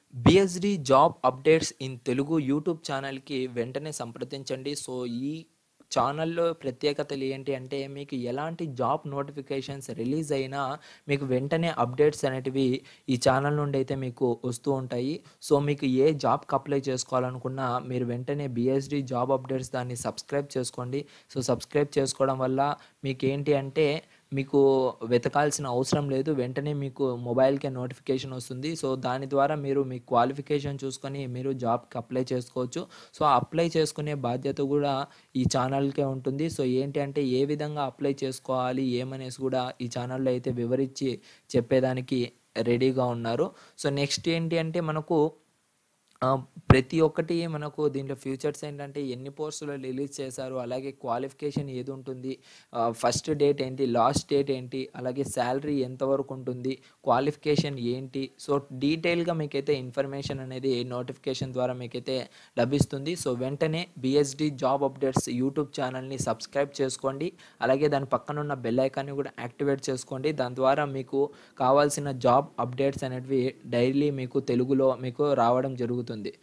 BSD job updates in Telugu YouTube ఛానల్కి వెంటనే సంప్రదించండి సో ఈ ఛానల్లో ప్రత్యేకతలు ఏంటి అంటే మీకు ఎలాంటి జాబ్ నోటిఫికేషన్స్ రిలీజ్ అయినా మీకు వెంటనే అప్డేట్స్ అనేటివి ఈ ఛానల్ నుండి అయితే మీకు వస్తూ ఉంటాయి సో మీకు ఏ జాబ్కి అప్లై చేసుకోవాలనుకున్నా మీరు వెంటనే బిఎస్డి జాబ్ అప్డేట్స్ దాన్ని సబ్స్క్రైబ్ చేసుకోండి సో సబ్స్క్రైబ్ చేసుకోవడం వల్ల మీకు ఏంటి అంటే మీకు వెతకాల్సిన అవసరం లేదు వెంటనే మీకు మొబైల్కే నోటిఫికేషన్ వస్తుంది సో దాని ద్వారా మీరు మీ క్వాలిఫికేషన్ చూసుకొని మీరు జాబ్కి అప్లై చేసుకోవచ్చు సో అప్లై చేసుకునే బాధ్యత కూడా ఈ ఛానల్కే ఉంటుంది సో ఏంటి అంటే ఏ విధంగా అప్లై చేసుకోవాలి ఏమనేసి కూడా ఈ ఛానల్లో అయితే వివరించి చెప్పేదానికి రెడీగా ఉన్నారు సో నెక్స్ట్ ఏంటి అంటే మనకు ఆ, ప్రతి ఒక్కటి మనకు దీంట్లో ఫ్యూచర్స్ ఏంటంటే ఎన్ని పోస్టులు రిలీజ్ చేశారు అలాగే క్వాలిఫికేషన్ ఏది ఉంటుంది ఫస్ట్ డేట్ ఏంటి లాస్ట్ డేట్ ఏంటి అలాగే శాలరీ ఎంతవరకు ఉంటుంది క్వాలిఫికేషన్ ఏంటి సో డీటెయిల్గా మీకైతే ఇన్ఫర్మేషన్ అనేది నోటిఫికేషన్ ద్వారా మీకైతే లభిస్తుంది సో వెంటనే బిఎస్డి జాబ్ అప్డేట్స్ యూట్యూబ్ ఛానల్ని సబ్స్క్రైబ్ చేసుకోండి అలాగే దాని పక్కన ఉన్న బెల్ ఐకాన్ని కూడా యాక్టివేట్ చేసుకోండి దాని ద్వారా మీకు కావాల్సిన జాబ్ అప్డేట్స్ అనేటివి డైలీ మీకు తెలుగులో మీకు రావడం జరుగుతుంది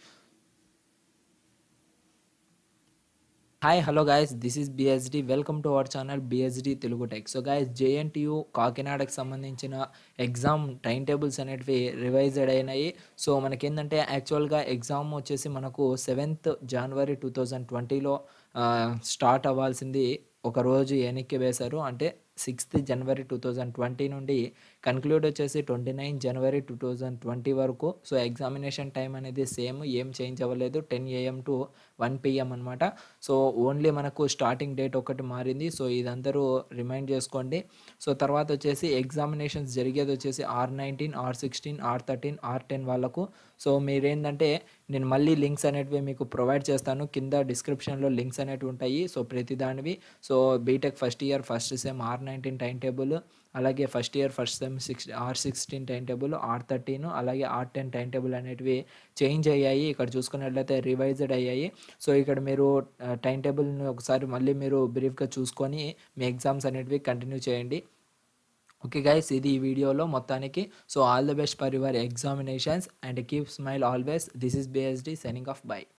hi hello guys this is BSD welcome to our channel BSD Telugu tech so guys JNTU కాకినాడకి సంబంధించిన ఎగ్జామ్ టైం టేబుల్స్ అనేటివి రివైజ్డ్ అయినాయి సో మనకేంటంటే యాక్చువల్గా ఎగ్జామ్ వచ్చేసి మనకు సెవెంత్ జనవరి టూ థౌజండ్ ట్వంటీలో స్టార్ట్ అవ్వాల్సింది ఒక రోజు వెనక్కి వేశారు అంటే sixth January two thousand twenty నుండి కన్క్లూడ్ వచ్చేసి twenty nine January two thousand twenty వరకు సో ఎగ్జామినేషన్ టైం అనేది సేమ్ ఏం చేంజ్ అవ్వలేదు ten AM to one PM అనమాట సో ఓన్లీ మనకు స్టార్టింగ్ డేట్ ఒకటి మారింది సో ఇదందరూ రిమైండ్ చేసుకోండి సో తర్వాత వచ్చేసి ఎగ్జామినేషన్స్ జరిగేది వచ్చేసి R nineteen R sixteen R thirteen R ten వాళ్ళకు సో మీరేంటంటే నేను మళ్ళీ లింక్స్ అనేటివి మీకు ప్రొవైడ్ చేస్తాను కింద డిస్క్రిప్షన్లో లింక్స్ అనేటివి ఉంటాయి సో ప్రతి దానివి so BTech first year first sem R nineteen time table అలాగే first year first sem six R sixteen time table R thirteen అలాగే ఆర్ టెన్ టైం టేబుల్ అనేటివి చేంజ్ అయ్యాయి ఇక్కడ చూసుకున్నట్లయితే రివైజ్డ్ అయ్యాయి సో ఇక్కడ మీరు టైం టేబుల్ని ఒకసారి మళ్ళీ మీరు బ్రీఫ్గా చూసుకొని మీ ఎగ్జామ్స్ అనేటివి కంటిన్యూ చేయండి ఓకే గైస్ ఇది ఈ వీడియోలో మొత్తానికి so all the best for your examinations and keep smile always this is BSD signing off by